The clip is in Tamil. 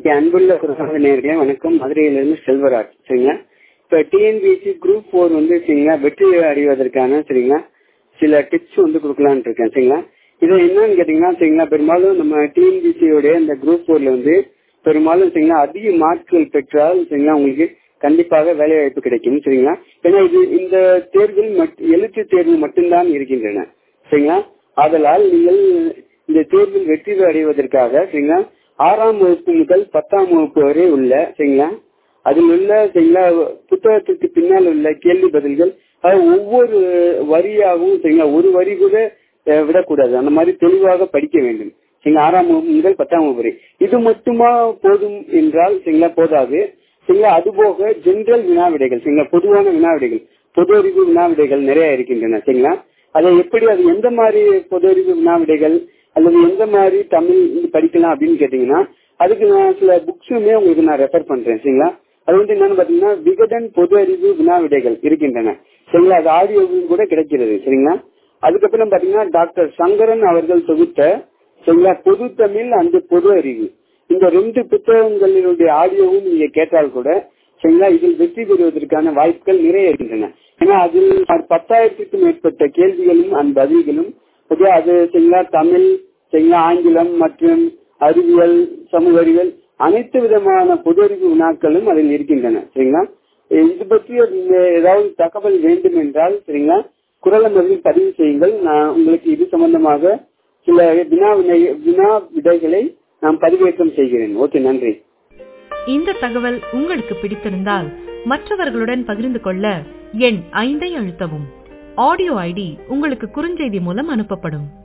ஓகே அன்புள்ள குரசாமி நேர்களே வணக்கம் மதுரையிலிருந்து செல்வராஜ் சரிங்களா இப்போ டிஎன்பிஎஸ்சி குரூப் ஃபோர் வந்து சரிங்களா வெற்றி அடைவதற்கான சரிங்களா சில டிப்ஸ் வந்து கொடுக்கலான்னு இருக்கேன் சரிங்களா இது என்னன்னு கேட்டீங்கன்னா சரிங்களா பெரும்பாலும் நம்ம டிஎன்பிசியோடைய இந்த குரூப் ஃபோர்ல வந்து பெரும்பாலும் சரிங்களா அதிக மார்க்குகள் பெற்றால் சரிங்களா உங்களுக்கு கண்டிப்பாக வேலை வாய்ப்பு கிடைக்கும் சரிங்களா ஏன்னா இது இந்த தேர்வில் எழுத்து தேர்வு மட்டும்தான் இருக்கின்றன சரிங்களா ஆதலால் நீங்கள் இந்த தேர்வில் வெற்றி அடைவதற்காக சரிங்களா ஆறாம் வகுப்பு முதல் பத்தாம் வகுப்பு வரை உள்ள சரிங்களா அதில் உள்ள சரிங்களா புத்தகத்துக்கு பின்னால் உள்ள கேள்வி பதில்கள் ஒவ்வொரு வரியாகவும் சரிங்களா ஒரு வரி கூட விடக்கூடாது அந்த மாதிரி தெளிவாக படிக்க வேண்டும் சரிங்களா ஆறாம் வகுப்பு முதல் பத்தாம் வகுப்பு வரை இது மட்டுமா போதும் என்றால் சரிங்களா போதாது சரிங்களா அதுபோக ஜென்ரல் வினாவிடைகள் சரிங்களா பொதுவான வினாவிடைகள் பொது அறிவு வினாவிடைகள் நிறைய இருக்கின்றன சரிங்களா அதை எப்படி அது எந்த மாதிரி பொது அறிவு வினாவிடைகள் அல்லது எந்த மாதிரி தமிழ் படிக்கலாம் அப்படின்னு கேட்டீங்கன்னா அதுக்கு நான் சில புக்ஸுமே உங்களுக்கு நான் ரெஃபர் பண்றேன் சரிங்களா அது வந்து என்னன்னு பாத்தீங்கன்னா விகடன் பொது அறிவு வினாவிடைகள் இருக்கின்றன சரிங்களா அது ஆடியோவும் கூட கிடைக்கிறது சரிங்களா அதுக்கப்புறம் பாத்தீங்கன்னா டாக்டர் சங்கரன் அவர்கள் தொகுத்த சரிங்களா பொது தமிழ் அந்த பொது அறிவு இந்த ரெண்டு புத்தகங்களினுடைய ஆடியோவும் நீங்க கேட்டால் கூட சரிங்களா இதில் வெற்றி பெறுவதற்கான வாய்ப்புகள் நிறைய இருக்கின்றன ஏன்னா அதில் பத்தாயிரத்துக்கும் மேற்பட்ட கேள்விகளும் அந்த பதில்களும் ஓகே அது சரிங்களா தமிழ் சரிங்களா ஆங்கிலம் மற்றும் அறிவியல் சமூக அறிவியல் அனைத்து விதமான பொது அறிவு வினாக்களும் அதில் இருக்கின்றன சரிங்களா இது பற்றி ஏதாவது தகவல் வேண்டும் என்றால் சரிங்களா குரல் அமர்வில் பதிவு செய்யுங்கள் நான் உங்களுக்கு இது சம்பந்தமாக சில வினா வினா விடைகளை நான் பதிவேற்றம் செய்கிறேன் ஓகே நன்றி இந்த தகவல் உங்களுக்கு பிடித்திருந்தால் மற்றவர்களுடன் பகிர்ந்து கொள்ள எண் ஐந்தை அழுத்தவும் ஆடியோ ஐடி உங்களுக்கு குறுஞ்செய்தி மூலம் அனுப்பப்படும்